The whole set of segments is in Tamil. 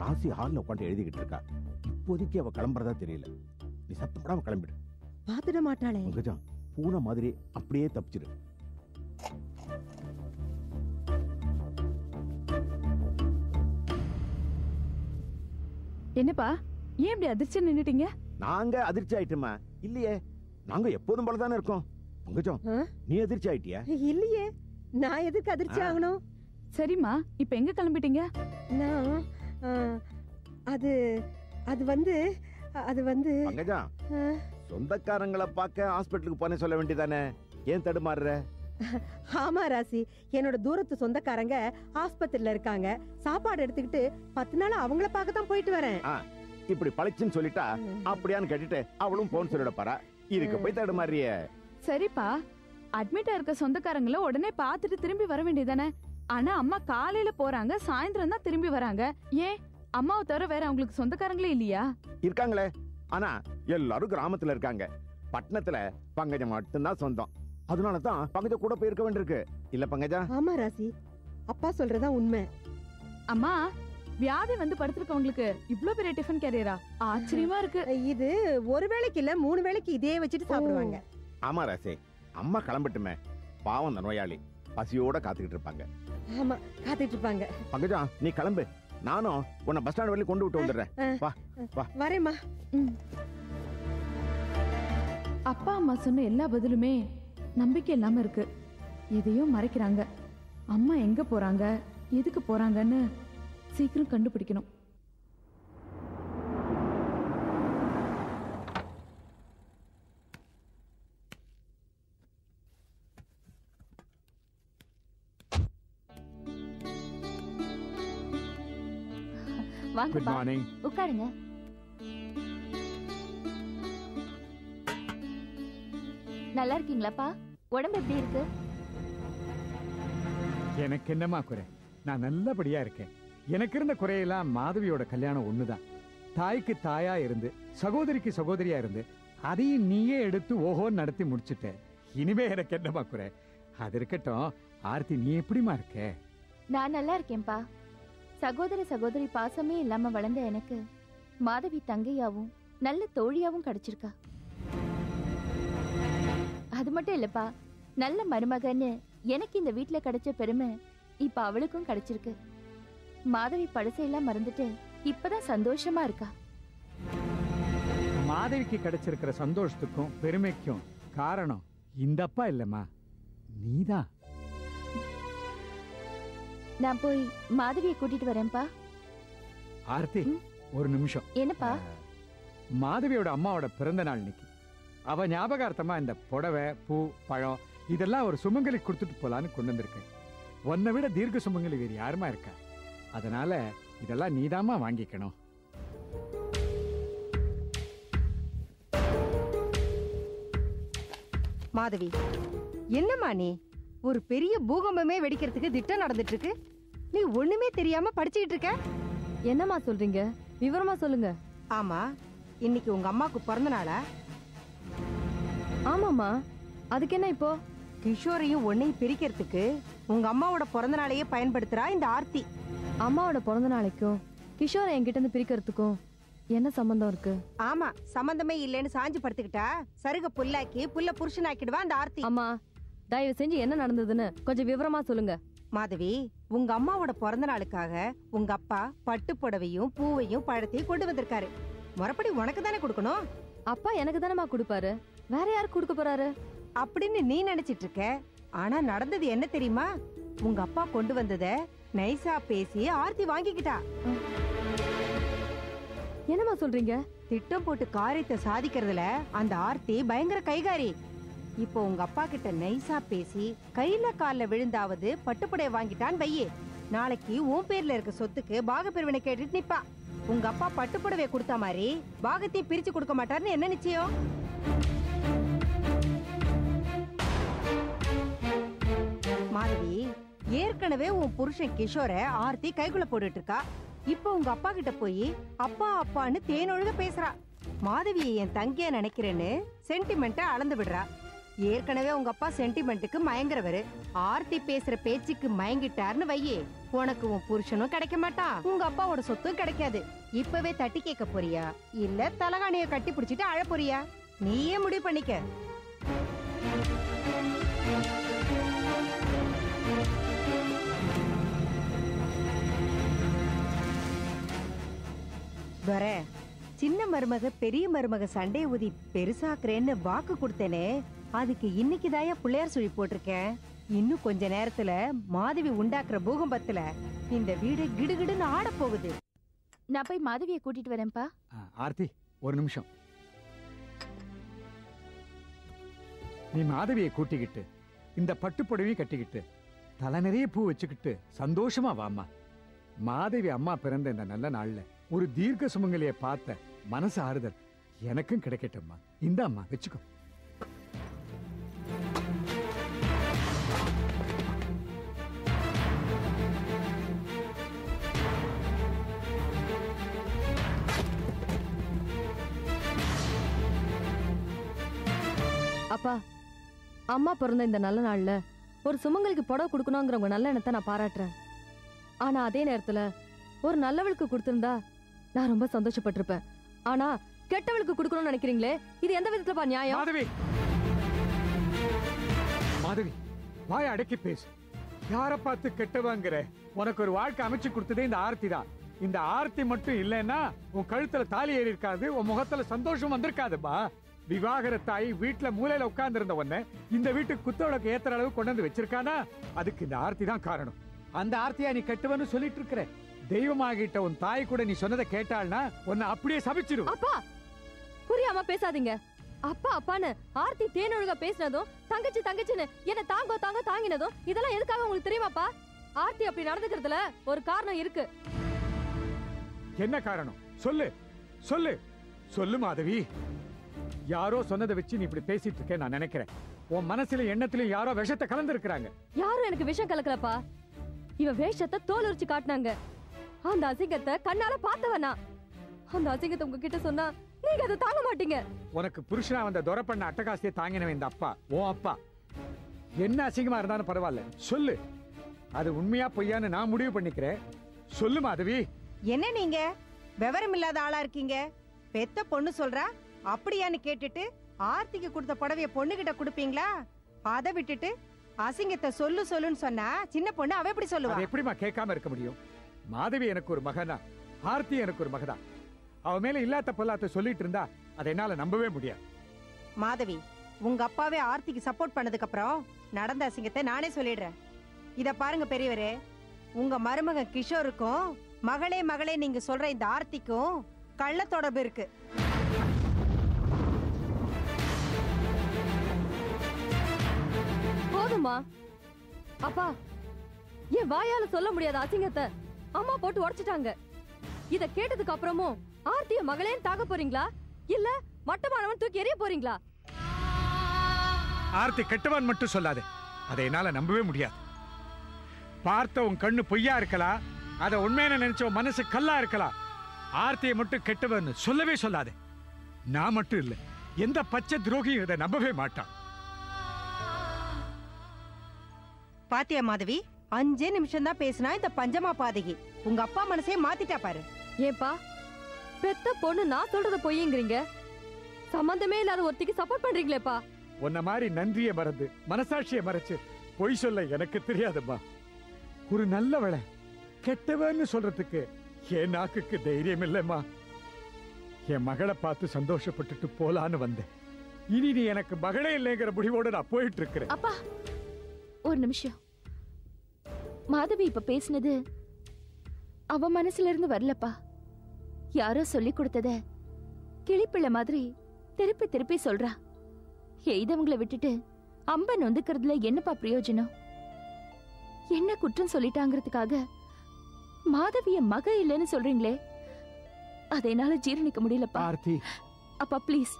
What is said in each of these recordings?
ராசி ஹால்ல உட்காந்து எழுதிக்கிட்டு இருக்கா இப்போதைக்கு அவ கிளம்புறதா தெரியல நீ சத்தம் போடாம கிளம்பிடு பாத்துட மாட்டாளே பங்கஜம் பூனை மாதிரி அப்படியே தப்பிச்சிரு என்னப்பா ஏன் இப்படி அதிர்ச்சி நின்னுட்டீங்க நாங்க அதிர்ச்சி ஆயிட்டுமா இல்லையே நாங்க எப்போதும் போல தானே இருக்கோம் பங்கஜம் ஆ? நீ அதிர்ச்சி ஆயிட்டியா இல்லையே நான் எதுக்கு அதிர்ச்சி ஆ. ஆகணும் சரிம்மா இப்ப எங்க கிளம்பிட்டீங்க நான் ஆ, அது அது வந்து அது வந்து பங்கஜம் ஆ, சொந்தக்காரங்களை பார்க்க ஹாஸ்பிட்டலுக்கு போனே சொல்ல வேண்டியதானே ஏன் தடுமாறுற ஆமா ராசி என்னோட தூரத்து சொந்தக்காரங்க ஆஸ்பத்திரியில இருக்காங்க சாப்பாடு எடுத்துக்கிட்டு பத்து நாள் அவங்கள பார்க்க தான் போயிட்டு வரேன் இப்படி பழிச்சுன்னு சொல்லிட்டா அப்படியான்னு கேட்டுட்டு அவளும் போன் சொல்லிட பாரா இதுக்கு போய் தடுமாறிய சரிப்பா அட்மிட்டா இருக்க சொந்தக்காரங்கள உடனே பார்த்துட்டு திரும்பி வர வேண்டியதானே ஆனா அம்மா காலையில போறாங்க சாயந்தரம் தான் திரும்பி வராங்க ஏன் அம்மாவை தவிர வேற அவங்களுக்கு சொந்தக்காரங்களே இல்லையா இருக்காங்களே ஆனா எல்லாரும் கிராமத்துல இருக்காங்க பட்டணத்துல பங்கஜம் மட்டும்தான் சொந்தம் அதனால தான் பங்கஜ கூட போயிருக்க வேண்டியிருக்கு இல்ல பங்கஜா ஆமா ராசி அப்பா சொல்றதா உண்மை அம்மா வியாதி வந்து படுத்திருக்கவங்களுக்கு இவ்ளோ பெரிய டிஃபன் கேரியரா ஆச்சரியமா இருக்கு இது ஒரு வேளைக்கு இல்ல மூணு வேளைக்கு இதே வச்சுட்டு சாப்பிடுவாங்க ஆமா ராசே அம்மா கிளம்பட்டுமே பாவம் அந்த நோயாளி பசியோட காத்துக்கிட்டு இருப்பாங்க ஆமா காத்துட்டு இருப்பாங்க பங்கஜா நீ கிளம்பு நானும் உன்னை பஸ் ஸ்டாண்ட் வரையும் கொண்டு விட்டு வந்துடுறேன் வரேம்மா ம். அப்பா அம்மா சொன்ன எல்லா பதிலுமே நம்பிக்கை இல்லாம இருக்கு எதையோ மறைக்கிறாங்க அம்மா எங்க போறாங்க எதுக்கு போறாங்கன்னு சீக்கிரம் கண்டுபிடிக்கணும் குட் வாங்கப்பா மார்னிங் உட்காருங்க நல்லா இருக்கீங்களாப்பா உடம்பு எப்படி இருக்கு எனக்கு என்னமா குறை நான் நல்லபடியா இருக்கேன் எனக்கு இருந்த குறையெல்லாம் மாதவியோட கல்யாணம் ஒண்ணுதான் தாய்க்கு தாயா இருந்து சகோதரிக்கு சகோதரியா இருந்து அதையும் நீயே எடுத்து ஓஹோன்னு நடத்தி முடிச்சிட்ட இனிமே எனக்கு என்னமா குறை அது இருக்கட்டும் ஆர்த்தி நீ எப்படிமா இருக்க நான் நல்லா இருக்கேன்ப்பா சகோதர சகோதரி பாசமே இல்லாம வளர்ந்த எனக்கு மாதவி தங்கையாவும் நல்ல தோழியாவும் கிடைச்சிருக்கா அது மட்டும் இல்லப்பா நல்ல மருமகன்னு எனக்கு இந்த வீட்ல கிடைச்ச பெருமை இப்ப அவளுக்கும் கிடைச்சிருக்கு மாதவி பழசையெல்லாம் மறந்துட்டு இப்பதான் சந்தோஷமா இருக்கா மாதவிக்கு கிடைச்சிருக்கிற சந்தோஷத்துக்கும் பெருமைக்கும் காரணம் இந்த அப்பா இல்லம்மா நீதான் நான் போய் மாதவியை கூட்டிட்டு வரேன்ப்பா ஆர்த்தி ம். ஒரு நிமிஷம் என்னப்பா மாதவியோட அம்மாவோட பிறந்த நாள் இன்னைக்கு அவ ஞாபகார்த்தமா இந்த புடவை பூ பழம் இதெல்லாம் ஒரு சுமங்கலி கொடுத்துட்டு போலான்னு கொண்டு வந்திருக்கேன் உன்னை விட தீர்க்க சுமங்கலி வேறு யாருமா இருக்கா அதனால இதெல்லாம் நீதாம்மா வாங்கிக்கணும் மாதவி என்னம்மா நீ ஒரு பெரிய பூகம்பமே வெடிக்கிறதுக்கு திட்டம் நடந்துட்டு இருக்கு நீ ஒண்ணுமே தெரியாம படிச்சுக்கிட்டு இருக்க என்னம்மா சொல்றீங்க விவரமா சொல்லுங்க ஆமா இன்னைக்கு உங்க அம்மாக்கு பிறந்த நாளா ஆமாம்மா அதுக்கு என்ன இப்போ கிஷோரையும் உன்னையும் பிரிக்கிறதுக்கு உங்க அம்மாவோட பிறந்த நாளையே பயன்படுத்துறா இந்த ஆர்த்தி அம்மாவோட பிறந்த நாளைக்கும் கிஷோரை என்கிட்ட இருந்து பிரிக்கிறதுக்கும் என்ன சம்பந்தம் இருக்கு ஆமா சம்பந்தமே இல்லைன்னு சாஞ்சு படுத்துக்கிட்டா சருக புல்லாக்கி புல்ல புருஷனாக்கிடுவா அந்த ஆர்த்தி அம்மா தயவு செஞ்சு என்ன நடந்ததுன்னு கொஞ்சம் விவரமா சொல்லுங்க மாதவி உங்க அம்மாவோட பிறந்த நாளுக்காக உங்க அப்பா பட்டு புடவையும் பூவையும் பழத்தையும் கொண்டு வந்திருக்காரு முறைப்படி உனக்கு தானே கொடுக்கணும் அப்பா எனக்கு தானம்மா கொடுப்பாரு வேற யாருக்கு கொடுக்க போறாரு அப்படின்னு நீ நினைச்சிட்டு இருக்க ஆனா நடந்தது என்ன தெரியுமா உங்க அப்பா கொண்டு வந்தத நைசா பேசி ஆர்த்தி வாங்கிக்கிட்டா என்னம்மா சொல்றீங்க திட்டம் போட்டு காரியத்தை சாதிக்கிறதுல அந்த ஆர்த்தி பயங்கர கைகாரி இப்போ உங்க அப்பா கிட்ட நைசா பேசி கையில கால்ல விழுந்தாவது பட்டுப்புடைய வாங்கிட்டான் வையே நாளைக்கு உன் பேர்ல இருக்க சொத்துக்கு பாக பிரிவினை கேட்டுட்டு நிப்பா உங்க அப்பா பட்டுப்புடவை கொடுத்த மாதிரி பாகத்தையும் பிரிச்சு கொடுக்க மாட்டாருன்னு என்ன நிச்சயம் மாதவி ஏற்கனவே உன் புருஷன் கிஷோர ஆர்த்தி கைக்குள்ள போட்டுட்டு இருக்கா இப்போ உங்க அப்பா கிட்ட போய் அப்பா அப்பான்னு தேனொழுக பேசுறா மாதவியை என் தங்கிய நினைக்கிறேன்னு சென்டிமெண்ட்ட அளந்து விடுறா ஏற்கனவே உங்க அப்பா சென்டிமெண்ட்டுக்கு மயங்குறவரு ஆர்த்தி பேசுற பேச்சுக்கு மயங்கிட்டாருன்னு வையே உனக்கு உன் புருஷனும் கிடைக்க மாட்டான் உங்க அப்பாவோட சொத்தும் கிடைக்காது இப்பவே தட்டி கேட்க போறியா இல்ல தலகாணிய கட்டி பிடிச்சிட்டு அழ போறியா நீயே முடிவு பண்ணிக்க வர சின்ன மருமக பெரிய மருமக சண்டை ஊதி பெருசாக்குறேன்னு வாக்கு கொடுத்தேனே அதுக்கு இன்னைக்கு தாயா பிள்ளையார் சுழி போட்டிருக்கேன் இன்னும் கொஞ்ச நேரத்துல மாதவி உண்டாக்குற பூகம்பத்துல இந்த வீடு கிடுகிடுன்னு ஆட போகுது நான் போய் மாதவியை கூட்டிட்டு வரேன்ப்பா ஆ, ஆர்த்தி ஒரு நிமிஷம் நீ மாதவியை கூட்டிக்கிட்டு இந்த பட்டுப்புடவையும் கட்டிக்கிட்டு தலை நிறைய பூ வச்சுக்கிட்டு சந்தோஷமா வாம்மா மாதவி அம்மா பிறந்த இந்த நல்ல நாள்ல ஒரு தீர்க்க சுமங்கலிய பார்த்த மனசு ஆறுதல் எனக்கும் கிடைக்கட்டும்மா இந்த அம்மா வச்சுக்கோ அப்பா அம்மா பிறந்த இந்த நல்ல நாள்ல ஒரு சுமங்கலிக்கு புடவை கொடுக்கணுங்கிற உங்க நல்ல எண்ணத்தை நான் பாராட்டுறேன் ஆனா அதே நேரத்துல ஒரு நல்லவளுக்கு கொடுத்திருந்தா நான் ரொம்ப சந்தோஷப்பட்டிருப்பேன் ஆனா கெட்டவளுக்கு கொடுக்கணும்னு நினைக்கிறீங்களே இது எந்த விதத்துலப்பா நியாயம் மாதவி மாதவி வாய அடக்கி பேசு யார பார்த்து கெட்டவங்கிற உனக்கு ஒரு வாழ்க்கை அமைச்சு கொடுத்ததே இந்த ஆர்த்தி தான் இந்த ஆர்த்தி மட்டும் இல்லைன்னா உன் கழுத்துல தாலி ஏறி இருக்காது உன் முகத்துல சந்தோஷம் வந்திருக்காதுப்பா விவாகர தாய் வீட்டுல மூலையில உட்கார்ந்து இருந்த உன்னை இந்த வீட்டுக்கு குத்தவளுக்கு ஏத்துற அளவு கொண்டு வந்து வச்சிருக்கானா அதுக்கு இந்த ஆர்த்தி தான் காரணம் அந்த ஆர்த்தியா நீ கெட்டவன்னு சொல்லிட்டு இருக்கிற தெய்வமாகிட்ட உன் தாய் கூட நீ சொன்னதை கேட்டாள்னா உன்னை அப்படியே சபிச்சிரும் அப்பா புரியாம பேசாதீங்க அப்பா அப்பான்னு ஆர்த்தி தேனொழுக பேசினதும் தங்கச்சி தங்கச்சின்னு என்ன தாங்கோ தாங்க தாங்கினதும் இதெல்லாம் எதுக்காக உங்களுக்கு தெரியுமாப்பா ஆர்த்தி அப்படி நடந்துக்கிறதுல ஒரு காரணம் இருக்கு என்ன காரணம் சொல்லு சொல்லு சொல்லு மாதவி யாரோ சொன்னதை வச்சு நீ இப்படி பேசிட்டு இருக்க நான் நினைக்கிறேன் உன் மனசுல எண்ணத்திலும் யாரோ விஷத்தை கலந்து இருக்கிறாங்க யாரும் எனக்கு விஷம் கலக்கலப்பா இவ வேஷத்தை தோல் உரிச்சு காட்டினாங்க அந்த அசிங்கத்தை கண்ணால பார்த்தவனா அந்த அசிங்கத்தை உங்ககிட்ட சொன்னா நீங்க அதை தாங்க மாட்டீங்க உனக்கு புருஷனா வந்த துரை பண்ண அட்டகாசியை தாங்கினவன் இந்த அப்பா உன் அப்பா என்ன அசிங்கமா இருந்தாலும் பரவாயில்ல சொல்லு அது உண்மையா பொய்யான்னு நான் முடிவு பண்ணிக்கிறேன் சொல்லு மாதவி என்ன நீங்க விவரம் இல்லாத ஆளா இருக்கீங்க பெத்த பொண்ணு சொல்றா அப்படியான்னு கேட்டுட்டு ஆர்த்திக்கு கொடுத்த புடவைய பொண்ணுகிட்ட கொடுப்பீங்களா அதை விட்டுட்டு அசிங்கத்தை சொல்லு சொல்லுன்னு சொன்னா சின்ன பொண்ணு அவ எப்படி சொல்லுவா அதை எப்படிமா கேட்காம இருக்க முடியும் மாதவி எனக்கு ஒரு மகனா ஆர்த்தி எனக்கு ஒரு மகதான் அவ மேல இல்லாத பொல்லாத்த சொல்லிட்டு இருந்தா அதை என்னால நம்பவே முடியாது மாதவி உங்க அப்பாவே ஆர்த்திக்கு சப்போர்ட் பண்ணதுக்கு அப்புறம் நடந்த அசிங்கத்தை நானே சொல்லிடுறேன் இத பாருங்க பெரியவரே உங்க மருமகன் கிஷோருக்கும் மகளே மகளே நீங்க சொல்ற இந்த ஆர்த்திக்கும் கள்ள தொடர்பு இருக்கு போதுமா அப்பா என் வாயால சொல்ல முடியாத அசிங்கத்தை அம்மா போட்டு உடைச்சிட்டாங்க இத கேட்டதுக்கு அப்புறமும் ஆர்த்திய மகளேன்னு தாக்க போறீங்களா இல்ல மட்டமானவன் தூக்கி எறிய போறீங்களா ஆர்த்தி கெட்டவன் மட்டும் சொல்லாதே அதை என்னால நம்பவே முடியாது பார்த்த உன் கண்ணு பொய்யா இருக்கலாம் அதை உண்மையான நினைச்ச உன் மனசு கல்லா இருக்கலாம் ஆர்த்தியை மட்டும் கெட்டவன் சொல்லவே சொல்லாதே நான் மட்டும் இல்ல எந்த பச்சை துரோகியும் இதை நம்பவே மாட்டான் பாத்தியா மாதவி அஞ்சே நிமிஷம் தான் பேசினா இந்த பஞ்சமா பாதகி உங்க அப்பா மனசே மாத்திட்டா பாரு ஏன்பா பெத்த பொண்ணு நான் சொல்றத பொய்யுங்கிறீங்க சம்பந்தமே இல்லாத ஒருத்திக்கு சப்போர்ட் பண்றீங்களேப்பா உன்ன மாதிரி நன்றியை மறந்து மனசாட்சியை மறைச்சு பொய் சொல்ல எனக்கு தெரியாதும்மா ஒரு நல்லவளை கெட்டவன்னு சொல்றதுக்கு என் நாக்குக்கு தைரியம் இல்லைம்மா என் மகளை பார்த்து சந்தோஷப்பட்டுட்டு போலான்னு வந்தேன் இனி நீ எனக்கு மகளே இல்லைங்கிற முடிவோட நான் போயிட்டு இருக்கிறேன் அப்பா ஒரு நிமிஷம் மாதவி இப்ப பேசினது அவ மனசுல இருந்து வரலப்பா யாரோ சொல்லி கொடுத்தத கிளிப்பிள்ளை மாதிரி திருப்பி திருப்பி சொல்றா எய்தவங்கள விட்டுட்டு அம்ப நொந்துக்கிறதுல என்னப்பா பிரயோஜனம் என்ன குற்றம் சொல்லிட்டாங்கிறதுக்காக மாதவிய மக இல்லைன்னு சொல்றீங்களே அதை என்னால ஜீரணிக்க முடியலப்பா ஆர்த்தி அப்பா ப்ளீஸ்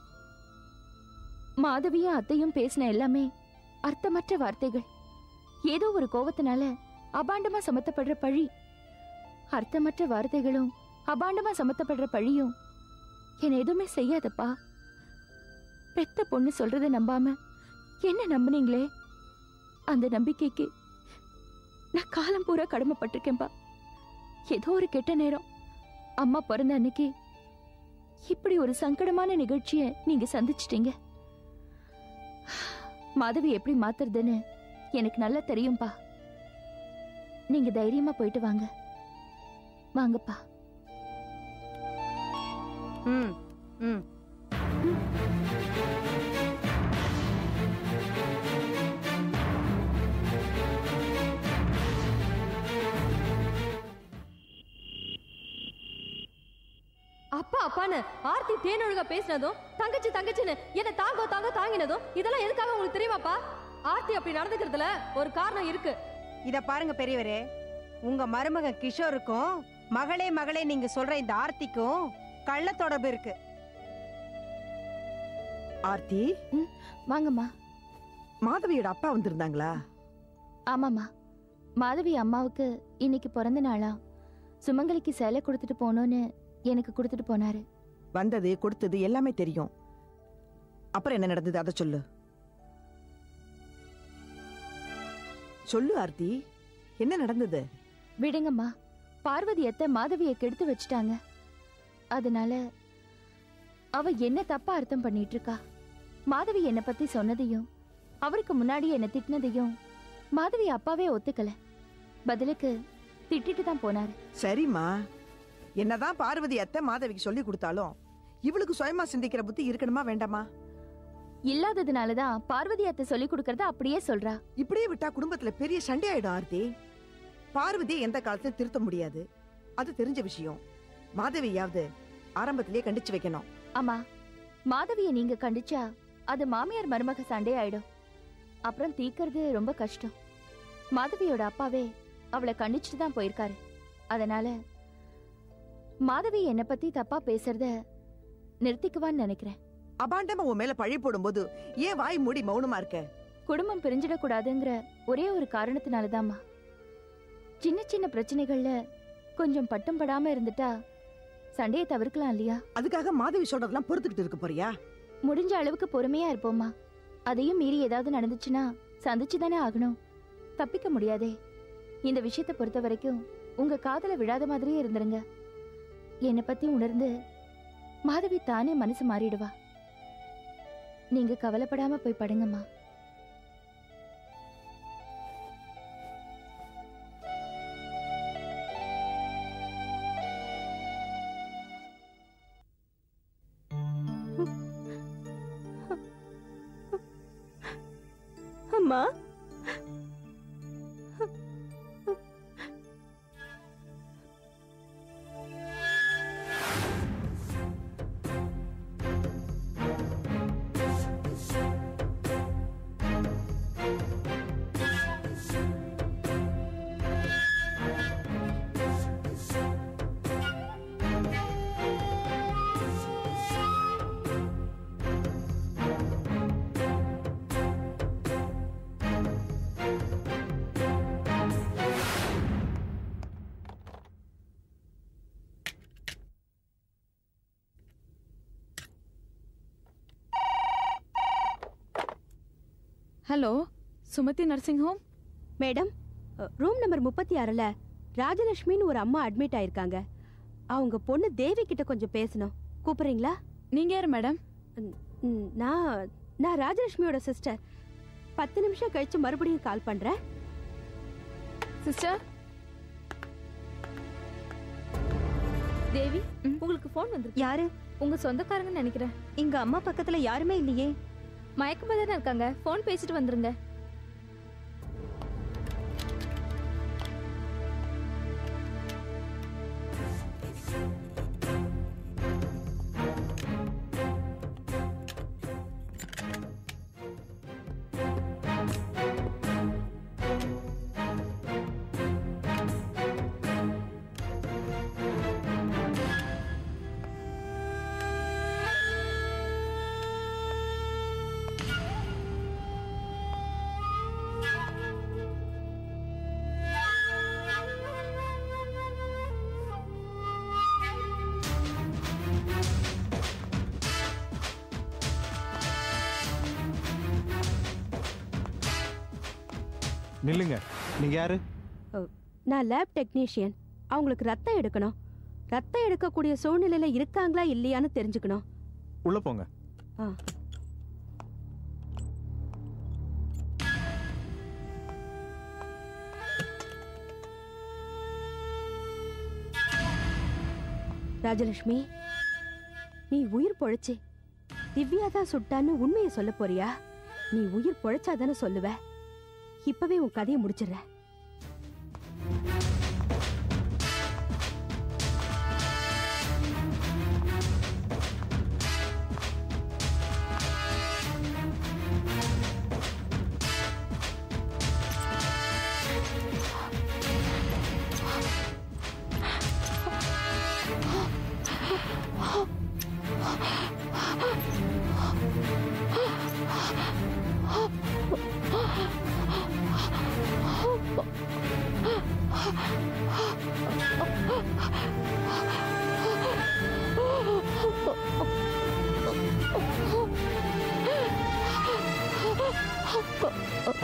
மாதவியும் அத்தையும் பேசின எல்லாமே அர்த்தமற்ற வார்த்தைகள் ஏதோ ஒரு கோவத்தினால அபாண்டமா சமத்தப்படுற பழி அர்த்தமற்ற வார்த்தைகளும் அபாண்டமா சமத்தப்படுற பழியும் என்ன எதுவுமே செய்யாதப்பா பெத்த பொண்ணு சொல்றத நம்பாம என்ன நம்புனீங்களே அந்த நம்பிக்கைக்கு நான் காலம் பூரா கடமைப்பட்டிருக்கேன்பா ஏதோ ஒரு கெட்ட நேரம் அம்மா பிறந்த அன்னைக்கு இப்படி ஒரு சங்கடமான நிகழ்ச்சியை நீங்க சந்திச்சிட்டீங்க மாதவி எப்படி மாத்துறதுன்னு எனக்கு நல்லா தெரியும்பா நீங்க தைரியமா போயிட்டு வாங்க வாங்கப்பா ம் ம் அப்பா அப்பான்னு ஆர்த்தி தேனொழுகா பேசினதும் தங்கச்சி தங்கச்சின்னு என்ன தாங்கோ தாங்க தாங்கினதும் இதெல்லாம் எதுக்காக உங்களுக்கு தெரியுமாப்பா ஆர்த்தி அப்படி நடந்துக்கிறதுல ஒரு காரணம் இருக்கு இத பாருங்க பெரியவரே உங்க மருமகன் கிஷோருக்கும் மகளே மகளே நீங்க சொல்ற இந்த ஆர்த்திக்கும் கள்ள தொடர்பு இருக்கு ஆர்த்தி வாங்கம்மா மாதவியோட அப்பா வந்திருந்தாங்களா ஆமாம்மா மாதவி அம்மாவுக்கு இன்னைக்கு பிறந்த நாளா சுமங்கலிக்கு சேலை கொடுத்துட்டு போகணும்னு எனக்கு கொடுத்துட்டு போனாரு வந்தது கொடுத்தது எல்லாமே தெரியும் அப்புறம் என்ன நடந்தது அதை சொல்லு சொல்லு ஆர்த்தி என்ன நடந்தது விடுங்கம்மா பார்வதி அத்தை மாதவியை கெடுத்து வச்சுட்டாங்க அதனால அவ என்ன தப்பா அர்த்தம் பண்ணிட்டு இருக்கா மாதவி என்னை பத்தி சொன்னதையும் அவருக்கு முன்னாடி என்ன திட்டினதையும் மாதவி அப்பாவே ஒத்துக்கல பதிலுக்கு திட்டிட்டு தான் போனாரு சரிம்மா என்னதான் பார்வதி அத்தை மாதவிக்கு சொல்லி கொடுத்தாலும் இவளுக்கு சுயமா சிந்திக்கிற புத்தி இருக்கணுமா வேண்டாமா இல்லாததுனால தான் பார்வதி அத்தை சொல்லி கொடுக்கறத அப்படியே சொல்றா இப்படியே விட்டா குடும்பத்துல பெரிய சண்டை ஆயிடும் ஆர்த்தி பார்வதியை எந்த காலத்தையும் திருத்த முடியாது அது தெரிஞ்ச விஷயம் மாதவியாவது ஆரம்பத்திலேயே கண்டிச்சு வைக்கணும் ஆமா மாதவியை நீங்க கண்டிச்சா அது மாமியார் மருமக சண்டை ஆயிடும் அப்புறம் தீக்கிறது ரொம்ப கஷ்டம் மாதவியோட அப்பாவே அவளை கண்டிச்சுட்டு தான் போயிருக்காரு அதனால மாதவி என்னை பத்தி தப்பா பேசுறத நிறுத்திக்குவான்னு நினைக்கிறேன் அபாண்டமா உன் மேல பழி போடும்போது ஏன் வாய் மூடி மௌனமா இருக்க குடும்பம் பிரிஞ்சிடக்கூடாதுங்கிற ஒரே ஒரு காரணத்தினாலதாம்மா சின்ன சின்ன பிரச்சனைகள்ல கொஞ்சம் பட்டம் படாம இருந்துட்டா சண்டையை தவிர்க்கலாம் இல்லையா அதுக்காக மாதவி சொல்றதெல்லாம் பொறுத்துக்கிட்டு இருக்க போறியா முடிஞ்ச அளவுக்கு பொறுமையா இருப்போம்மா அதையும் மீறி ஏதாவது நடந்துச்சுன்னா சந்திச்சு தானே ஆகணும் தப்பிக்க முடியாதே இந்த விஷயத்தை பொறுத்த வரைக்கும் உங்க காதல விழாத மாதிரியே இருந்துருங்க என்னை பத்தி உணர்ந்து மாதவி தானே மனசு மாறிடுவா நீங்க கவலைப்படாம போய் படுங்கம்மா அம்மா hello Sumathi nursing home madam room number முப்பத்தி ஆறுல ராஜலட்சுமின்னு ஒரு அம்மா அட்மிட் ஆயிருக்காங்க அவங்க பொண்ணு தேவி கிட்ட கொஞ்சம் பேசணும் கூப்பிடுறீங்களா நீங்க யாரு மேடம் ம், நான் நான் ராஜலட்சுமியோட சிஸ்டர் பத்து நிமிஷம் கழிச்சு மறுபடியும் கால் பண்றேன் சிஸ்டர் தேவி ம். உங்களுக்கு ஃபோன் வந்திருக்கு யாரு உங்க சொந்தக்காரங்கன்னு நினைக்கிறேன் இங்க அம்மா பக்கத்துல யாருமே இல்லையே மயக்கமா தானே இருக்காங்க ஃபோன் பேசிட்டு வந்துருங்க நில்லுங்க நீங்க யாரு நான் லேப் டெக்னீஷியன் அவங்களுக்கு ரத்தம் எடுக்கணும் ரத்தம் எடுக்கக்கூடிய சூழ்நிலையில இருக்காங்களா இல்லையான்னு தெரிஞ்சுக்கணும் உள்ள போங்க ஆ. ராஜலட்சுமி நீ உயிர் பொழைச்சி திவ்யா தான் சுட்டான்னு உண்மையை சொல்ல போறியா நீ உயிர் பொழைச்சாதானே சொல்லுவ இப்பவே உன் கதையை முடிச்சிடுற Oh.